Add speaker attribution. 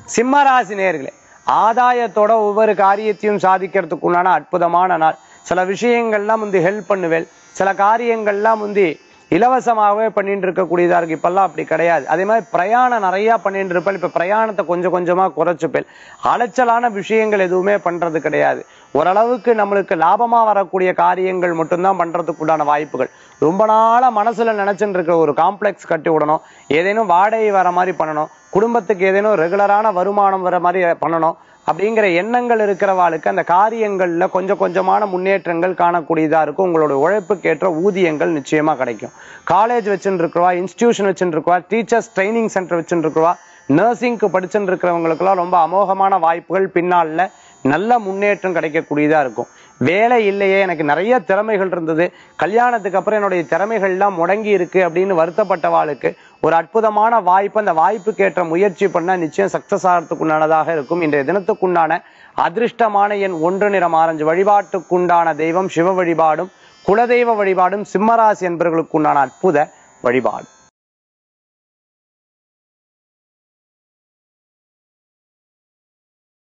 Speaker 1: சிம்மராசி நேர்களே ஆதாயத்தோட ஒவ்வொரு காரியத்தையும் சாதிக்கிறதுக்கு உண்டான அற்புதமான நாள் சில விஷயங்கள்லாம் வந்து ஹெல்ப் பண்ணுவேன் சில காரியங்கள்லாம் வந்து இலவசமாகவே பண்ணிட்டு இருக்கக்கூடியதா இருக்கு இப்பெல்லாம் அப்படி கிடையாது அதே மாதிரி பிரயாணம் நிறைய பண்ணிட்டு இருப்பேன் இப்ப பிரயாணத்தை கொஞ்சம் கொஞ்சமா குறைச்சுப்பேன் அலைச்சலான விஷயங்கள் எதுவுமே பண்றது கிடையாது ஓரளவுக்கு நம்மளுக்கு லாபமா வரக்கூடிய காரியங்கள் மட்டும்தான் பண்றதுக்கு உண்டான வாய்ப்புகள் ரொம்ப நாளா மனசுல நினைச்சுட்டு இருக்கிற ஒரு காம்ப்ளெக்ஸ் கட்டி விடணும் ஏதேனும் வாடகை வர மாதிரி பண்ணணும் குடும்பத்துக்கு ஏதேனும் ரெகுலரான வருமானம் வர மாதிரி பண்ணணும் அப்படிங்கிற எண்ணங்கள் இருக்கிறவாளுக்கு அந்த காரியங்கள்ல கொஞ்சம் கொஞ்சமான முன்னேற்றங்கள் காணக்கூடியதா இருக்கும் உங்களோட உழைப்புக்கேற்ற ஊதியங்கள் நிச்சயமா கிடைக்கும் காலேஜ் வச்சுட்டு இருக்கிறவா இன்ஸ்டிடியூஷன் வச்சுட்டு இருக்கவா டீச்சர்ஸ் ட்ரைனிங் சென்டர் வச்சுட்டு இருக்கவா நர்சிங்க்கு படிச்சுட்டு இருக்கிறவங்களுக்குலாம் ரொம்ப அமோகமான வாய்ப்புகள் பின்னால நல்ல முன்னேற்றம் கிடைக்கக்கூடியதா இருக்கும் வேலை இல்லையே எனக்கு நிறைய திறமைகள் இருந்தது கல்யாணத்துக்கு அப்புறம் என்னுடைய திறமைகள் எல்லாம் முடங்கி இருக்கு அப்படின்னு வருத்தப்பட்டவாளுக்கு ஒரு அற்புதமான வாய்ப்பு அந்த வாய்ப்புக்கு ஏற்ற முயற்சி பண்ணா நிச்சயம் சக்சஸ் ஆகிறதுக்குண்டானதாக இருக்கும் இன்றைய தினத்துக்குண்டான அதிர்ஷ்டமான எண் ஒன்று நிறம் ஆரஞ்சு வழிபாட்டுக்குண்டான தெய்வம் சிவ வழிபாடும் குலதெய்வ வழிபாடும் சிம்மராசி என்பவர்களுக்குண்டான அற்புத வழிபாடு